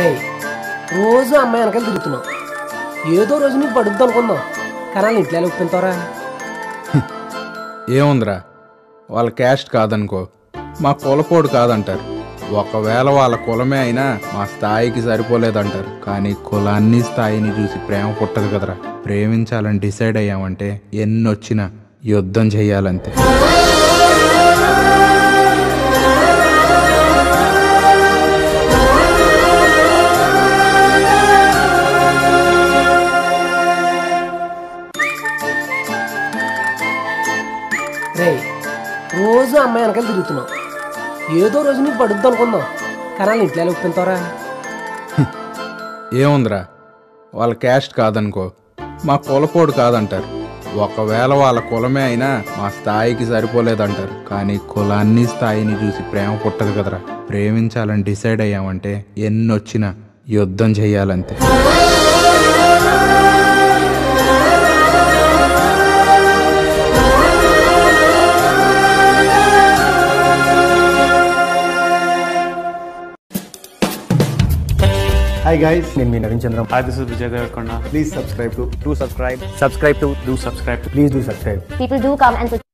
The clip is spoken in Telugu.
రే రోజు అమ్మాయి వెనకాల తిరుగుతున్నావు ఏదో రోజు నీకు పడుద్ది అనుకుందాం కానీ వాళ్ళ ఇంట్లో ఎలా ఒప్పుకుంటారా ఏముందిరా వాళ్ళ క్యాస్ట్ కాదనుకో మా కులపోడు కాదంటారు ఒకవేళ వాళ్ళ కులమే అయినా మా స్థాయికి సరిపోలేదంటారు కానీ కులాన్ని స్థాయిని చూసి ప్రేమ పుట్టదు కదరా ప్రేమించాలని డిసైడ్ అయ్యామంటే ఎన్ని వచ్చినా యుద్ధం చెయ్యాలంతే రే రోజు అమ్మాయి వెనకాల తిరుగుతున్నావు ఏదో రోజు నీకు పడుద్ది అనుకుందాం కానీ వాళ్ళ ఇంట్లో ఎలా ఒప్పుకుంటారా ఏముందిరా వాళ్ళ క్యాస్ట్ కాదనుకో మా కులపోడు కాదంటారు ఒకవేళ వాళ్ళ కులమే అయినా మా స్థాయికి సరిపోలేదంటారు కానీ కులాన్ని స్థాయిని చూసి ప్రేమ పుట్టదు కదరా ప్రేమించాలని డిసైడ్ అయ్యామంటే ఎన్ని వచ్చినా యుద్ధం చెయ్యాలంతే హాయ్ గైస్ నేను మీ Naveen Chandram Hi, this is Vijay Devarkonda. Please subscribe to to subscribe Subscribe to, do subscribe to please do subscribe people do come and